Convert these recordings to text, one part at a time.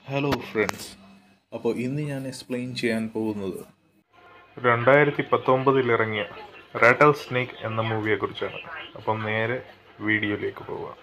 hello friends അപ്പോൾ ഇന്ന് ഞാൻ എക്സ്പ്ലെയിൻ ചെയ്യാൻ പോകുന്നത് രണ്ടായിരത്തി പത്തൊമ്പതിൽ ഇറങ്ങിയ റാറ്റൽ സ്നേക്ക് എന്ന മൂവിയെക്കുറിച്ചാണ് അപ്പം നേരെ വീഡിയോയിലേക്ക് പോവാം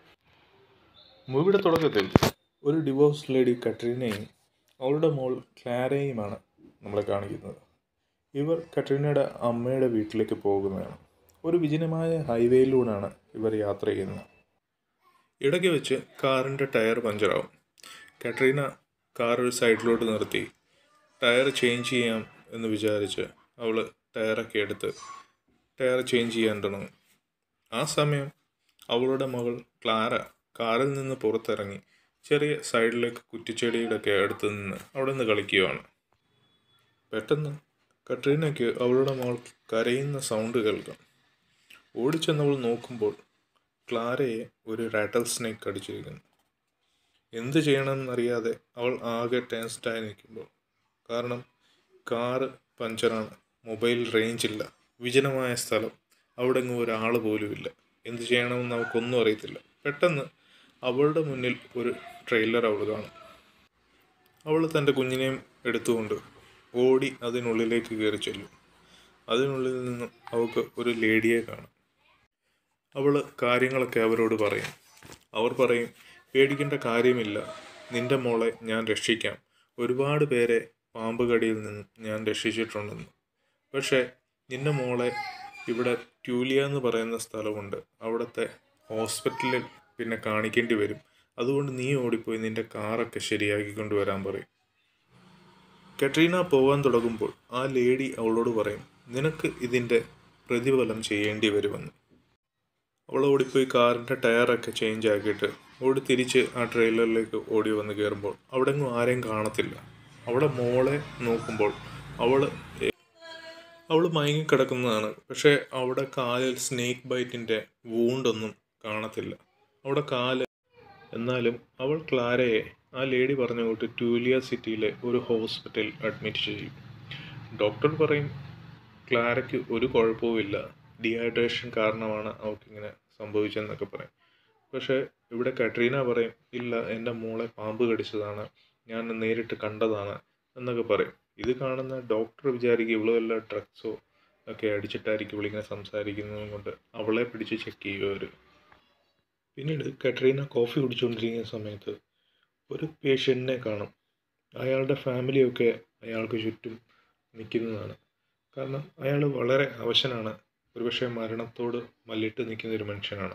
മൂവിയുടെ തുടക്കത്തിൽ ഒരു ഡിവോഴ്സ് ലേഡി കട്രീനയും അവളുടെ മോൾ ക്ലാരയുമാണ് നമ്മളെ കാണിക്കുന്നത് ഇവർ കട്രീനയുടെ അമ്മയുടെ വീട്ടിലേക്ക് പോകുന്നതാണ് ഒരു വിജനമായ ഹൈവേയിലൂടെയാണ് ഇവർ യാത്ര ചെയ്യുന്നത് ഇടയ്ക്ക് വെച്ച് കാറിൻ്റെ ടയർ പഞ്ചറാവും കട്രീന കാർ ഒരു സൈഡിലോട്ട് നിർത്തി ടയർ ചേഞ്ച് ചെയ്യാം എന്ന് വിചാരിച്ച് അവൾ ടയറൊക്കെ എടുത്ത് ടയർ ചേഞ്ച് ചെയ്യാൻ തുടങ്ങും ആ സമയം അവളുടെ മകൾ ക്ലാര കാറിൽ നിന്ന് പുറത്തിറങ്ങി ചെറിയ സൈഡിലേക്ക് കുറ്റിച്ചെടിയുടെയൊക്കെ അടുത്ത് നിന്ന് അവിടെ നിന്ന് കളിക്കുകയാണ് പെട്ടെന്ന് കട്രീനയ്ക്ക് അവളുടെ മകൾ കരയുന്ന സൗണ്ട് കേൾക്കാം ഓടിച്ചെന്നവൾ നോക്കുമ്പോൾ ക്ലാരയെ ഒരു റാറ്റൽ സ്നേക്ക് കടിച്ചിരിക്കുന്നു എന്ത് ചെയ്യണമെന്നറിയാതെ അവൾ ആകെ ടെൻസ്ഡായി നിൽക്കുമ്പോൾ കാരണം കാറ് പഞ്ചറാണ് മൊബൈൽ റേഞ്ച് ഇല്ല വിജനമായ സ്ഥലം അവിടെ എങ്ങും ഒരാൾ പോലുമില്ല എന്ത് ചെയ്യണമെന്ന് അവൾക്കൊന്നും അറിയത്തില്ല പെട്ടെന്ന് അവളുടെ മുന്നിൽ ഒരു ട്രെയിലർ അവൾ കാണും അവൾ തൻ്റെ കുഞ്ഞിനെയും എടുത്തുകൊണ്ട് ഓടി അതിനുള്ളിലേക്ക് കയറി ചെല്ലും അതിനുള്ളിൽ നിന്നും അവൾക്ക് ഒരു ലേഡിയെ കാണും അവൾ കാര്യങ്ങളൊക്കെ അവരോട് പറയും അവർ പറയും പേടിക്കേണ്ട കാര്യമില്ല നിന്റെ മോളെ ഞാൻ രക്ഷിക്കാം ഒരുപാട് പേരെ പാമ്പ് കടിയിൽ നിന്നും ഞാൻ രക്ഷിച്ചിട്ടുണ്ടെന്ന് പക്ഷേ നിന്റെ മോളെ ഇവിടെ ട്യൂലിയ എന്ന് പറയുന്ന സ്ഥലമുണ്ട് അവിടുത്തെ ഹോസ്പിറ്റലിൽ പിന്നെ കാണിക്കേണ്ടി വരും അതുകൊണ്ട് നീ ഓടിപ്പോയി നിന്റെ കാറൊക്കെ ശരിയാക്കിക്കൊണ്ട് വരാൻ പറയും കട്രീന പോകാൻ തുടങ്ങുമ്പോൾ ആ ലേഡി അവളോട് പറയും നിനക്ക് ഇതിൻ്റെ പ്രതിഫലം ചെയ്യേണ്ടി വരുമെന്ന് അവൾ ഓടിപ്പോയി കാറിൻ്റെ ടയറൊക്കെ ചേഞ്ച് ആക്കിയിട്ട് ഓടി തിരിച്ച് ആ ട്രെയിലറിലേക്ക് ഓടി വന്ന് കയറുമ്പോൾ അവിടെ എങ്ങും ആരെയും കാണത്തില്ല അവിടെ മോളെ നോക്കുമ്പോൾ അവൾ അവൾ മയങ്ങിക്കിടക്കുന്നതാണ് പക്ഷേ അവിടെ കാലിൽ സ്നേക്ക് ബൈറ്റിൻ്റെ വൂണ്ടൊന്നും കാണത്തില്ല അവിടെ കാല് എന്നാലും അവൾ ക്ലാരയെ ആ ലേഡി പറഞ്ഞ കൂട്ട് ട്യൂലിയ സിറ്റിയിലെ ഒരു ഹോസ്പിറ്റലിൽ അഡ്മിറ്റ് ചെയ്യും ഡോക്ടർ പറയും ക്ലാരയ്ക്ക് ഒരു കുഴപ്പവുമില്ല ഡീഹൈഡ്രേഷൻ കാരണമാണ് അവൾക്കിങ്ങനെ സംഭവിച്ചതെന്നൊക്കെ പറയും പക്ഷേ ഇവിടെ കട്രീന പറയും ഇല്ല എൻ്റെ മോളെ പാമ്പ് കടിച്ചതാണ് ഞാൻ നേരിട്ട് കണ്ടതാണ് എന്നൊക്കെ പറയും ഇത് കാണുന്ന ഡോക്ടർ വിചാരിക്കും ഇവള് വല്ല ഡ്രഗ്സോ ഒക്കെ അടിച്ചിട്ടായിരിക്കും ഇവളിങ്ങനെ സംസാരിക്കുന്നത് കൊണ്ട് അവളെ പിടിച്ച് ചെക്ക് ചെയ്യുക അവർ പിന്നീട് കട്രീന കോഫി കുടിച്ചുകൊണ്ടിരിക്കുന്ന സമയത്ത് ഒരു പേഷ്യൻറ്റിനെ കാണും അയാളുടെ ഫാമിലിയൊക്കെ അയാൾക്ക് ചുറ്റും നിൽക്കുന്നതാണ് കാരണം അയാൾ വളരെ അവശനാണ് ഒരുപക്ഷെ മരണത്തോട് മല്ലിട്ട് നിൽക്കുന്ന ഒരു മനുഷ്യനാണ്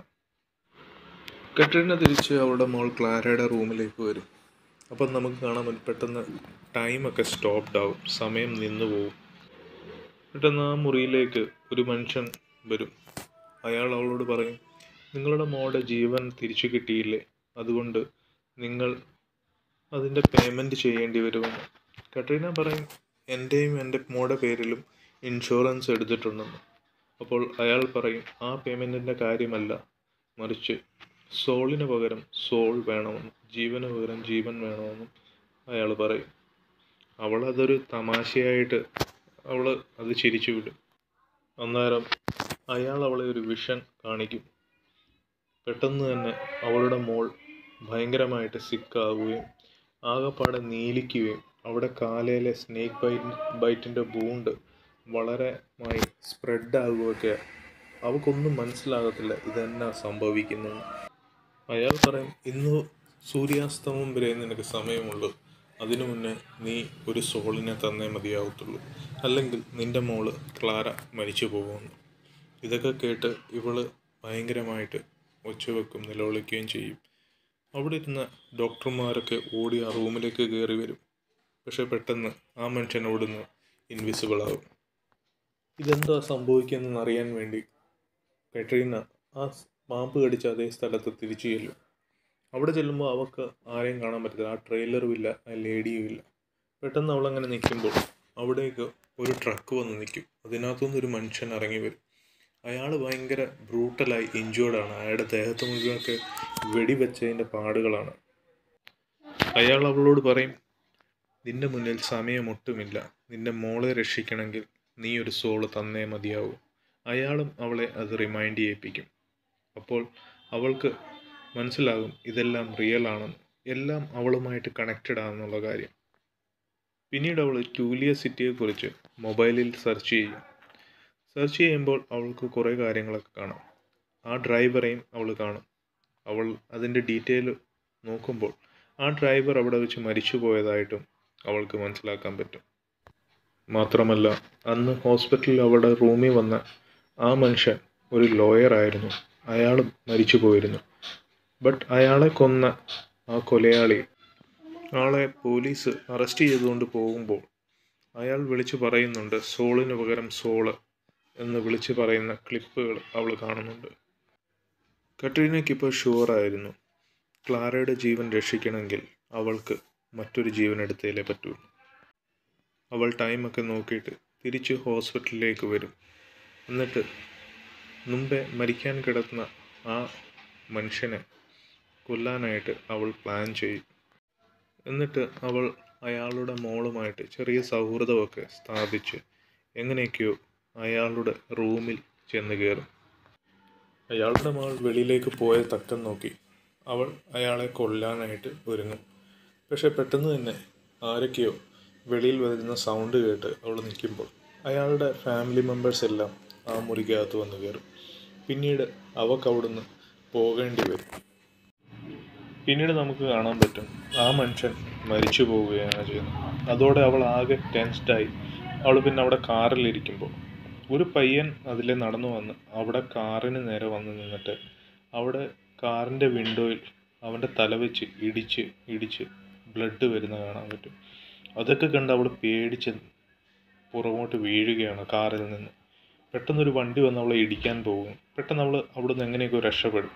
കട്രീന തിരിച്ച് അവളുടെ മോൾ ക്ലാരയുടെ റൂമിലേക്ക് വരും അപ്പം നമുക്ക് കാണാൻ പറ്റും പെട്ടെന്ന് ടൈമൊക്കെ സ്റ്റോപ്ഡ് ആവും സമയം നിന്നു പോവും പെട്ടെന്ന് ആ മുറിയിലേക്ക് ഒരു മനുഷ്യൻ വരും അയാൾ അവളോട് പറയും നിങ്ങളുടെ മോളുടെ ജീവൻ തിരിച്ചു കിട്ടിയില്ലേ അതുകൊണ്ട് നിങ്ങൾ അതിൻ്റെ പേയ്മെൻറ്റ് ചെയ്യേണ്ടി വരുമെന്ന് കട്രീന പറയും എൻ്റെയും എൻ്റെ മോളുടെ പേരിലും ഇൻഷുറൻസ് എടുത്തിട്ടുണ്ടെന്ന് അപ്പോൾ അയാൾ പറയും ആ പേയ്മെൻറ്റിൻ്റെ കാര്യമല്ല മറിച്ച് സോളിന് പകരം സോൾ വേണമെന്നും ജീവന് പകരം ജീവൻ വേണമെന്നും അയാൾ പറയും അവൾ അതൊരു തമാശയായിട്ട് അവൾ അത് ചിരിച്ചു വിടും അന്നേരം അയാൾ അവളെ ഒരു വിഷൻ കാണിക്കും പെട്ടെന്ന് തന്നെ അവളുടെ മോൾ ഭയങ്കരമായിട്ട് സിക്കാവുകയും ആകെപ്പാടെ നീലിക്കുകയും അവിടെ കാലയിലെ സ്നേക്ക് ബൈറ്റ് ബൈറ്റിൻ്റെ ബൂണ്ട് വളരെ സ്പ്രെഡ് ആകുകയൊക്കെ അവൾക്കൊന്നും മനസ്സിലാകത്തില്ല ഇതെന്നാ സംഭവിക്കുന്നത് അയാൾ പറയും ഇന്ന് സൂര്യാസ്തമം വരെ നിനക്ക് സമയമുള്ളൂ അതിനു മുന്നേ നീ ഒരു സോളിനെ തന്നേ മതിയാവത്തുള്ളൂ അല്ലെങ്കിൽ നിന്റെ മോള് ക്ലാര മരിച്ചു പോകുമെന്ന് ഇതൊക്കെ കേട്ട് ഇവള് ഭയങ്കരമായിട്ട് ഒച്ചവെക്കും നിലവിളിക്കുകയും ചെയ്യും അവിടെ ഇരുന്ന ഡോക്ടർമാരൊക്കെ ഓടി ആ റൂമിലേക്ക് കയറി വരും പക്ഷെ പെട്ടെന്ന് ആ മനുഷ്യൻ ഓടുന്ന് ഇൻവിസിബിൾ ആകും ഇതെന്താ സംഭവിക്കുന്നതെന്ന് അറിയാൻ വേണ്ടി കട്രീന ആ പാമ്പ് കടിച്ച അതേ സ്ഥലത്ത് തിരിച്ചു ചെല്ലും അവിടെ ചെല്ലുമ്പോൾ അവൾക്ക് ആരെയും കാണാൻ പറ്റില്ല ആ ട്രെയിലറും ഇല്ല ആ ലേഡിയും ഇല്ല പെട്ടെന്ന് അവളങ്ങനെ നിൽക്കുമ്പോൾ അവിടേക്ക് ഒരു ട്രക്ക് വന്ന് നിൽക്കും അതിനകത്തുനിന്ന് ഒരു മനുഷ്യൻ ഇറങ്ങി വരും അയാൾ ഭയങ്കര ബ്രൂട്ടലായി ഇഞ്ചേർഡാണ് അയാളുടെ ദേഹത്ത് മുഴുവനൊക്കെ വെടിവെച്ചതിൻ്റെ പാടുകളാണ് അയാൾ അവളോട് പറയും നിന്റെ മുന്നിൽ സമയമൊട്ടുമില്ല നിന്റെ മോളെ രക്ഷിക്കണമെങ്കിൽ നീ ഒരു സോള് തന്നേ മതിയാവൂ അയാളും അവളെ അത് റിമൈൻഡ് ചെയ്യിപ്പിക്കും അപ്പോൾ അവൾക്ക് മനസ്സിലാകും ഇതെല്ലാം റിയൽ ആണെന്ന് എല്ലാം അവളുമായിട്ട് കണക്റ്റഡ് ആണെന്നുള്ള കാര്യം പിന്നീട് അവൾ ടൂലിയ സിറ്റിയെക്കുറിച്ച് മൊബൈലിൽ സെർച്ച് ചെയ്യും സെർച്ച് ചെയ്യുമ്പോൾ അവൾക്ക് കുറേ കാര്യങ്ങളൊക്കെ കാണാം ആ ഡ്രൈവറെയും അവൾ കാണും അവൾ അതിൻ്റെ ഡീറ്റെയിൽ നോക്കുമ്പോൾ ആ ഡ്രൈവർ അവിടെ വെച്ച് മരിച്ചു പോയതായിട്ടും അവൾക്ക് മനസ്സിലാക്കാൻ പറ്റും മാത്രമല്ല അന്ന് ഹോസ്പിറ്റലിൽ അവിടെ റൂമിൽ വന്ന ആ മനുഷ്യൻ ഒരു ലോയർ ആയിരുന്നു അയാളും മരിച്ചു പോയിരുന്നു ബട്ട് അയാളെ കൊന്ന ആ കൊലയാളി ആളെ പോലീസ് അറസ്റ്റ് ചെയ്തുകൊണ്ട് പോകുമ്പോൾ അയാൾ വിളിച്ചു പറയുന്നുണ്ട് സോളിന് പകരം സോള് എന്ന് വിളിച്ചു പറയുന്ന ക്ലിപ്പുകൾ അവൾ കാണുന്നുണ്ട് കട്രീനയ്ക്ക് ഇപ്പോൾ ഷുവറായിരുന്നു ക്ലാരയുടെ ജീവൻ രക്ഷിക്കണമെങ്കിൽ അവൾക്ക് മറ്റൊരു ജീവൻ എടുത്തേ പറ്റുള്ളൂ അവൾ ടൈമൊക്കെ നോക്കിയിട്ട് തിരിച്ച് ഹോസ്പിറ്റലിലേക്ക് വരും എന്നിട്ട് മുമ്പേ മരിക്കാൻ കിടക്കുന്ന ആ മനുഷ്യനെ കൊല്ലാനായിട്ട് അവൾ പ്ലാൻ ചെയ്യും എന്നിട്ട് അവൾ അയാളുടെ മോളുമായിട്ട് ചെറിയ സൗഹൃദമൊക്കെ സ്ഥാപിച്ച് എങ്ങനെയൊക്കെയോ അയാളുടെ റൂമിൽ ചെന്ന് കയറും അയാളുടെ മകൾ വെളിയിലേക്ക് പോയ തക്കം നോക്കി അവൾ അയാളെ കൊല്ലാനായിട്ട് ഒരുങ്ങും പക്ഷെ പെട്ടെന്ന് തന്നെ ആരൊക്കെയോ വെളിയിൽ വരുന്ന സൗണ്ട് കേട്ട് അവൾ നിൽക്കുമ്പോൾ അയാളുടെ ഫാമിലി മെമ്പേഴ്സ് എല്ലാം ആ മുറിക്കകത്ത് വന്ന് കയറും പിന്നീട് അവൾക്ക് അവിടുന്ന് പോകേണ്ടി വരും പിന്നീട് നമുക്ക് കാണാൻ പറ്റും ആ മനുഷ്യൻ മരിച്ചു പോവുകയാണ് ചെയ്യുന്നത് അതോടെ അവൾ ആകെ ടെൻസ്ഡായി അവൾ പിന്നെ അവിടെ കാറിലിരിക്കുമ്പോൾ ഒരു പയ്യൻ അതിലെ നടന്നു വന്ന് അവിടെ കാറിന് നേരെ വന്ന് നിന്നിട്ട് അവിടെ കാറിൻ്റെ വിൻഡോയിൽ അവൻ്റെ തല വെച്ച് ഇടിച്ച് ഇടിച്ച് ബ്ലഡ് വരുന്ന കാണാൻ പറ്റും അതൊക്കെ കണ്ട് അവൾ പേടിച്ച് പുറകോട്ട് വീഴുകയാണ് കാറിൽ നിന്ന് പെട്ടെന്നൊരു വണ്ടി വന്ന് അവളെ ഇടിക്കാൻ പോകും പെട്ടെന്ന് അവൾ അവിടുന്ന് എങ്ങനെയൊക്കെ രക്ഷപ്പെടും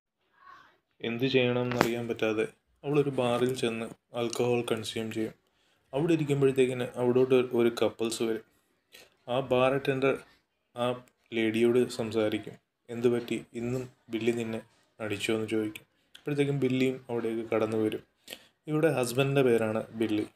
എന്ത് ചെയ്യണം എന്നറിയാൻ പറ്റാതെ അവളൊരു ബാറിൽ ചെന്ന് ആൽക്കഹോൾ കൺസ്യൂം ചെയ്യും അവിടെ ഇരിക്കുമ്പോഴത്തേക്കിന് അവിടോട്ട് ഒരു കപ്പിൾസ് വരും ആ ബാർ അറ്റൻഡർ ആ ലേഡിയോട് സംസാരിക്കും എന്ത് പറ്റി ഇന്നും ബില്ലി നിന്നെ അടിച്ചോ എന്ന് ചോദിക്കും അപ്പോഴത്തേക്കും ബില്ലിയും അവിടേക്ക് കടന്നു വരും ഇവിടെ ഹസ്ബൻഡിൻ്റെ പേരാണ് ബില്ലി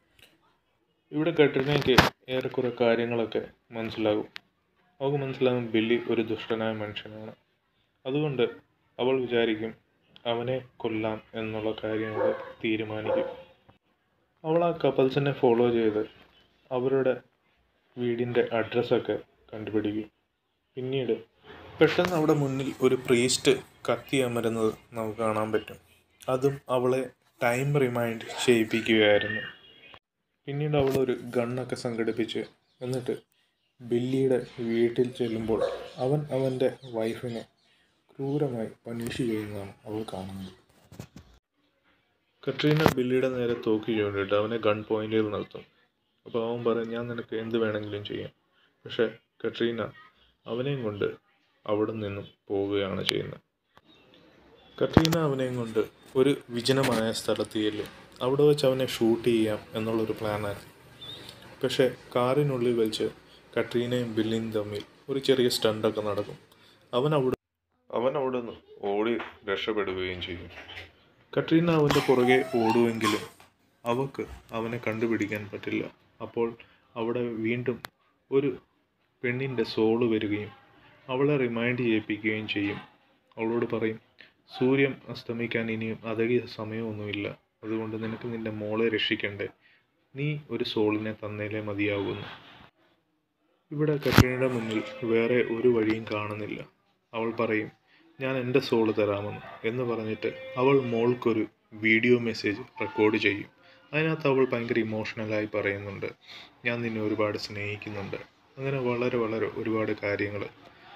ഇവിടെ കെട്ടിനേക്ക് ഏറെക്കുറെ കാര്യങ്ങളൊക്കെ മനസ്സിലാകും അവൾക്ക് മനസ്സിലാകും ബില്ലി ഒരു ദുഷ്ടനായ മനുഷ്യനാണ് അതുകൊണ്ട് അവൾ വിചാരിക്കും അവനെ കൊല്ലാം എന്നുള്ള കാര്യം അവൾ തീരുമാനിക്കും അവൾ ആ കപ്പിൾസിനെ ഫോളോ ചെയ്ത് അവരുടെ വീടിൻ്റെ അഡ്രസ്സൊക്കെ കണ്ടുപിടിക്കും പിന്നീട് പെട്ടെന്ന് അവിടെ മുന്നിൽ ഒരു പ്രീസ്റ്റ് കത്തി അമരുന്നത് നമുക്ക് കാണാൻ പറ്റും അതും അവളെ ടൈം റിമൈൻഡ് ചെയ്യിപ്പിക്കുകയായിരുന്നു പിന്നീട് അവൾ ഒരു ഗണ്ണൊക്കെ സംഘടിപ്പിച്ച് എന്നിട്ട് ബില്ലിയുടെ വീട്ടിൽ ചെല്ലുമ്പോൾ അവൻ അവൻ്റെ വൈഫിനെ ക്രൂരമായി പണിഷ് ചെയ്യുന്നതാണ് അവൾ കാണുന്നത് കട്രീന ബില്ലിയുടെ നേരെ തോക്കി ചൂണ്ടിട്ട് അവനെ ഗൺ പോയിന്റിൽ നിർത്തും അപ്പോൾ അവൻ പറയും ഞാൻ നിനക്ക് എന്ത് വേണമെങ്കിലും ചെയ്യാം പക്ഷേ കട്രീന അവനെയും കൊണ്ട് അവിടെ നിന്നും പോവുകയാണ് ചെയ്യുന്നത് കട്രീന അവനെയും കൊണ്ട് ഒരു വിജനമായ സ്ഥലത്ത് ചെല്ലും അവിടെ വെച്ച് അവനെ ഷൂട്ട് ചെയ്യാം എന്നുള്ളൊരു പ്ലാനായിരുന്നു പക്ഷേ കാറിനുള്ളിൽ വെച്ച് കട്രീനയും ബില്ലിയും തമ്മിൽ ഒരു ചെറിയ സ്റ്റണ്ടൊക്കെ നടക്കും അവൻ അവിടെ അവൻ അവിടെ നിന്ന് ഓടി രക്ഷപ്പെടുകയും ചെയ്യും കട്രീന അവൻ്റെ പുറകെ ഓടുമെങ്കിലും അവക്ക് അവനെ കണ്ടുപിടിക്കാൻ പറ്റില്ല അപ്പോൾ അവിടെ വീണ്ടും ഒരു പെണ്ണിൻ്റെ സോള് വരികയും അവളെ റിമൈൻഡ് ചെയ്യിപ്പിക്കുകയും ചെയ്യും അവളോട് പറയും സൂര്യൻ അസ്തമിക്കാൻ ഇനിയും അധിക സമയമൊന്നുമില്ല അതുകൊണ്ട് നിനക്ക് നിൻ്റെ മോളെ രക്ഷിക്കണ്ടേ നീ ഒരു സോളിനെ തന്നേലേ മതിയാകുന്നു ഇവിടെ കട്രീനയുടെ മുന്നിൽ വേറെ ഒരു വഴിയും കാണുന്നില്ല അവൾ പറയും ഞാൻ എൻ്റെ സോള് തരാമെന്ന് എന്ന് പറഞ്ഞിട്ട് അവൾ മോൾക്കൊരു വീഡിയോ മെസ്സേജ് റെക്കോർഡ് ചെയ്യും അതിനകത്ത് അവൾ ഭയങ്കര ഇമോഷണലായി പറയുന്നുണ്ട് ഞാൻ നിന്നെ ഒരുപാട് സ്നേഹിക്കുന്നുണ്ട് അങ്ങനെ വളരെ വളരെ ഒരുപാട് കാര്യങ്ങൾ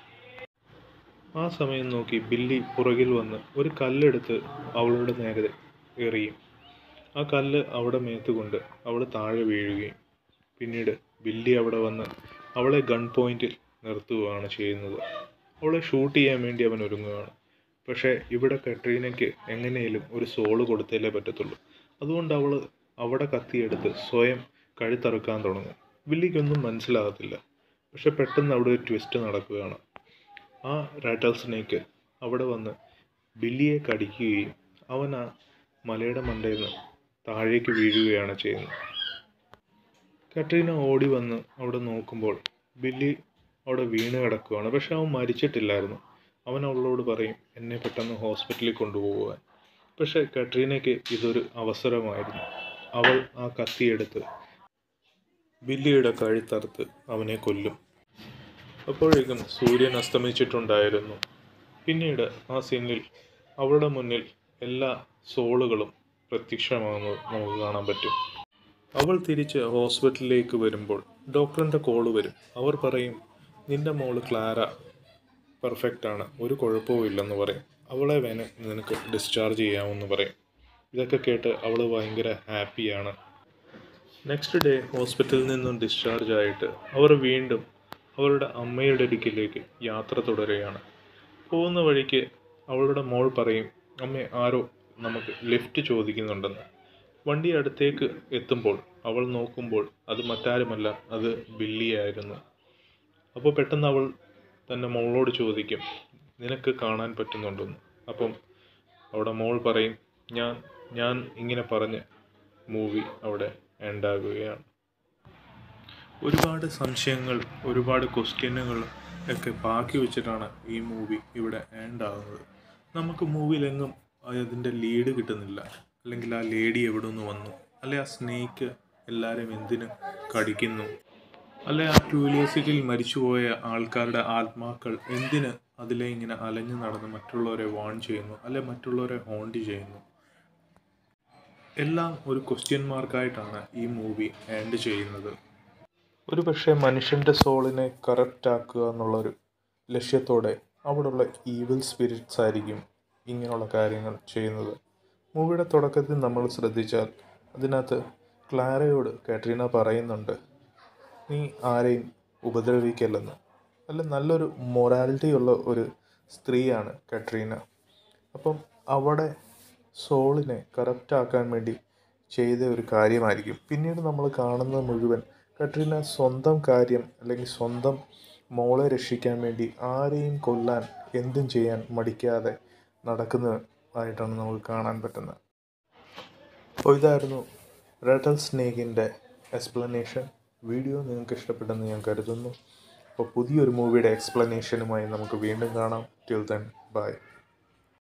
ആ സമയം നോക്കി ബില്ലി പുറകിൽ വന്ന് ഒരു കല്ലെടുത്ത് അവളുടെ നേരെ എറിയും ആ കല്ല് അവിടെ മേത്തുകൊണ്ട് അവൾ താഴെ വീഴുകയും പിന്നീട് ബില്ലി അവിടെ വന്ന് അവളെ ഗൺ പോയിന്റിൽ നിർത്തുകയാണ് ചെയ്യുന്നത് അവളെ ഷൂട്ട് ചെയ്യാൻ വേണ്ടി അവൻ ഒരുങ്ങുകയാണ് പക്ഷേ ഇവിടെ കട്രീനയ്ക്ക് എങ്ങനെയും ഒരു സോള് കൊടുത്തേ പറ്റത്തുള്ളൂ അതുകൊണ്ട് അവൾ അവിടെ കത്തിയെടുത്ത് സ്വയം കഴുത്തറുക്കാൻ തുടങ്ങും വില്ലിക്കൊന്നും മനസ്സിലാകത്തില്ല പക്ഷെ പെട്ടെന്ന് അവിടെ ഒരു ട്വിസ്റ്റ് നടക്കുകയാണ് ആ റാറ്റൽ സ്നേക്ക് അവിടെ വന്ന് ബില്ലിയെ കടിക്കുകയും അവൻ ആ മലയുടെ മണ്ടയിൽ നിന്ന് താഴേക്ക് വീഴുകയാണ് ചെയ്യുന്നത് കട്രീന ഓടി വന്ന് അവിടെ നോക്കുമ്പോൾ ബില്ലി അവിടെ വീണ് കിടക്കുകയാണ് പക്ഷെ അവൻ മരിച്ചിട്ടില്ലായിരുന്നു അവൻ അവളോട് പറയും എന്നെ പെട്ടെന്ന് ഹോസ്പിറ്റലിൽ കൊണ്ടുപോകാൻ പക്ഷേ കട്രീനയ്ക്ക് ഇതൊരു അവസരമായിരുന്നു അവൾ ആ കത്തിയെടുത്ത് ബില്ലിയുടെ കഴുത്തറുത്ത് അവനെ കൊല്ലും അപ്പോഴേക്കും സൂര്യൻ അസ്തമിച്ചിട്ടുണ്ടായിരുന്നു പിന്നീട് ആ സീനിൽ അവളുടെ മുന്നിൽ എല്ലാ സോളുകളും പ്രത്യക്ഷമാകുന്നത് നമുക്ക് കാണാൻ പറ്റും അവൾ തിരിച്ച് ഹോസ്പിറ്റലിലേക്ക് വരുമ്പോൾ ഡോക്ടറിൻ്റെ കോള് വരും അവർ പറയും നിന്റെ മോള് ക്ലാര പെർഫെക്റ്റ് ആണ് ഒരു കുഴപ്പവും ഇല്ലെന്ന് പറയും അവളെ വേണേൽ നിനക്ക് ഡിസ്ചാർജ് ചെയ്യാമെന്ന് പറയും ഇതൊക്കെ കേട്ട് അവൾ ഭയങ്കര ഹാപ്പിയാണ് നെക്സ്റ്റ് ഡേ ഹോസ്പിറ്റലിൽ നിന്നും ഡിസ്ചാർജ് ആയിട്ട് അവർ വീണ്ടും അവരുടെ അമ്മയുടെ അടുക്കിലേക്ക് യാത്ര തുടരുകയാണ് പോകുന്ന വഴിക്ക് അവളുടെ മോൾ പറയും അമ്മേ ആരോ നമുക്ക് ലിഫ്റ്റ് ചോദിക്കുന്നുണ്ടെന്ന് വണ്ടി അടുത്തേക്ക് എത്തുമ്പോൾ അവൾ നോക്കുമ്പോൾ അത് മറ്റാരുമല്ല അത് ബില്ലിയായിരുന്നു അപ്പോൾ പെട്ടെന്ന് അവൾ തൻ്റെ മോളോട് ചോദിക്കും നിനക്ക് കാണാൻ പറ്റുന്നുണ്ടെന്ന് അപ്പം അവിടെ മോൾ പറയും ഞാൻ ഞാൻ ഇങ്ങനെ പറഞ്ഞ് മൂവി അവിടെ എൻഡാകുകയാണ് ഒരുപാട് സംശയങ്ങൾ ഒരുപാട് ക്വസ്റ്റ്യനുകൾ ഒക്കെ ബാക്കി വെച്ചിട്ടാണ് ഈ മൂവി ഇവിടെ എൻഡാകുന്നത് നമുക്ക് മൂവിയിലെങ്ങും അതിൻ്റെ ലീഡ് കിട്ടുന്നില്ല അല്ലെങ്കിൽ ആ ലേഡി എവിടെ നിന്ന് വന്നു അല്ലെ ആ സ്നേക്ക് എല്ലാവരും എന്തിന് കടിക്കുന്നു അല്ലെ ആ ക്യൂരിയോസിറ്റിയിൽ മരിച്ചുപോയ ആൾക്കാരുടെ ആത്മാക്കൾ എന്തിന് അതിലെ ഇങ്ങനെ അലഞ്ഞു നടന്ന് മറ്റുള്ളവരെ വാൺ ചെയ്യുന്നു അല്ലെ മറ്റുള്ളവരെ ഹോണ്ട് ചെയ്യുന്നു എല്ലാം ഒരു ക്വസ്റ്റ്യൻ മാർക്കായിട്ടാണ് ഈ മൂവി എൻഡ് ചെയ്യുന്നത് ഒരു പക്ഷേ മനുഷ്യൻ്റെ സോളിനെ കറക്റ്റ് ആക്കുക എന്നുള്ളൊരു ലക്ഷ്യത്തോടെ അവിടെയുള്ള ഈവിൽ സ്പിരിറ്റ്സ് ആയിരിക്കും ഇങ്ങനെയുള്ള കാര്യങ്ങൾ ചെയ്യുന്നത് മൂവിയുടെ തുടക്കത്തിൽ നമ്മൾ ശ്രദ്ധിച്ചാൽ അതിനകത്ത് ക്ലാരയോട് കാട്രീന പറയുന്നുണ്ട് നീ ആരെയും ഉപദ്രവിക്കല്ലെന്ന് അല്ല നല്ലൊരു മൊറാലിറ്റി ഉള്ള ഒരു സ്ത്രീയാണ് കട്രീന അപ്പം അവിടെ സോളിനെ കറക്റ്റ് ആക്കാൻ വേണ്ടി ചെയ്ത ഒരു കാര്യമായിരിക്കും പിന്നീട് നമ്മൾ കാണുന്നത് മുഴുവൻ കട്രീന സ്വന്തം കാര്യം അല്ലെങ്കിൽ സ്വന്തം മോളെ രക്ഷിക്കാൻ വേണ്ടി ആരെയും കൊല്ലാൻ എന്തും ചെയ്യാൻ മടിക്കാതെ നടക്കുന്നതായിട്ടാണ് നമുക്ക് കാണാൻ പറ്റുന്നത് അപ്പോൾ ഇതായിരുന്നു റേട്ടൽ സ്നേഹിൻ്റെ എക്സ്പ്ലനേഷൻ വീഡിയോ നിങ്ങൾക്ക് ഇഷ്ടപ്പെട്ടെന്ന് ഞാൻ കരുതുന്നു അപ്പോൾ പുതിയൊരു മൂവിയുടെ എക്സ്പ്ലനേഷനുമായി നമുക്ക് വീണ്ടും കാണാം ടിൽ ദെൻ ബൈ